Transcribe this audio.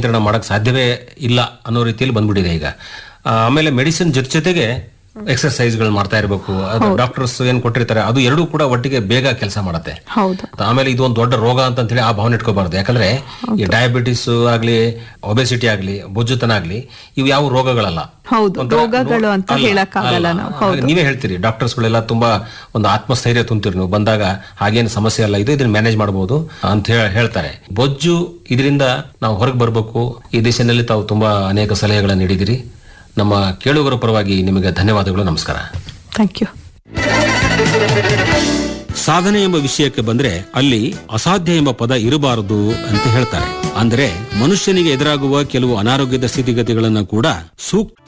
ನಿಯಂತ್ರಣ ಮಾಡಕ್ ಸಾಧ್ಯವೇ ಇಲ್ಲ ಅನ್ನೋ ರೀತಿಯಲ್ಲಿ ಬಂದ್ಬಿಟ್ಟಿದೆ ಈಗ ಆ, ಆಮೇಲೆ ಮೆಡಿಸಿನ್ ಜೊತೆ ಜೊತೆಗೆ ಎಕ್ಸರ್ಸೈಸ್ಗಳು ಮಾಡ್ತಾ ಇರಬೇಕು ಅದು ಡಾಕ್ಟರ್ಸ್ ಏನ್ ಕೊಟ್ಟಿರ್ತಾರೆ ಅದು ಎರಡೂ ಕೂಡ ಒಟ್ಟಿಗೆ ಬೇಗ ಕೆಲಸ ಮಾಡುತ್ತೆ ಹೌದು ಆಮೇಲೆ ಇದು ಒಂದು ದೊಡ್ಡ ರೋಗ ಅಂತ ಹೇಳಿ ಆ ಭಾವನೆ ಇಟ್ಕೋಬಾರ್ದು ಯಾಕಂದ್ರೆ ಈ ಡಯಾಬಿಟಿಸ್ ಆಗ್ಲಿ ಒಬೆಸಿಟಿ ಆಗ್ಲಿ ಬೊಜ್ಜುತನ ಆಗ್ಲಿ ಇವು ಯಾವ ರೋಗಗಳಲ್ಲ ಹೌದು ಒಂಥರ ರೋಗಗಳು ಅಂತ ಅಲ್ಲ, ಹೇಳಕ್ಕಾಗಲ್ಲ ಅಲ್ಲ. ನಾವು ಹಾಗೆ ನೀವೇ ಹೇಳ್ತೀರಿ ಡಾಕ್ಟರ್ಸ್ ಗಳೆಲ್ಲ ತುಂಬಾ ಒಂದು ಆತ್ಮಸ್ಥೈರ್ಯ ತುಂಬ್ತೀರಿ ನೀವು ಬಂದಾಗ ಹಾಗೇನು ಸಮಸ್ಯೆ ಅಲ್ಲ ಇದು ಇದನ್ನ ಮ್ಯಾನೇಜ್ ಮಾಡಬಹುದು ಅಂತ ಹೇಳ- ಹೇಳ್ತಾರೆ ಬೊಜ್ಜು ಇದರಿಂದ ನಾವು ಹೊರಗೆ ಬರಬೇಕು ಈ ದಿಶೆಯಲ್ಲಿ ತಾವು ತುಂಬಾ ಅನೇಕ ಸಲಹೆಗಳನ್ನು ನೀಡಿದಿರಿ ನಮ್ಮ ಕೇಳುಗರ ಪರವಾಗಿ ನಿಮಗೆ ಧನ್ಯವಾದಗಳು ನಮಸ್ಕಾರ ಥ್ಯಾಂಕ್ ಯು ಸಾಧನೆ ಎಂಬ ವಿಷಯಕ್ಕೆ ಬಂದ್ರೆ ಅಲ್ಲಿ ಅಸಾಧ್ಯ ಎಂಬ ಪದ ಇರಬಾರದು ಅಂತ ಹೇಳ್ತಾರೆ ಅಂದ್ರೆ ಮನುಷ್ಯನಿಗೆ ಎದುರಾಗುವ ಕೆಲವು ಅನಾರೋಗ್ಯದ ಸ್ಥಿತಿಗತಿಗಳನ್ನು ಕೂಡ ಸೂಕ್ತ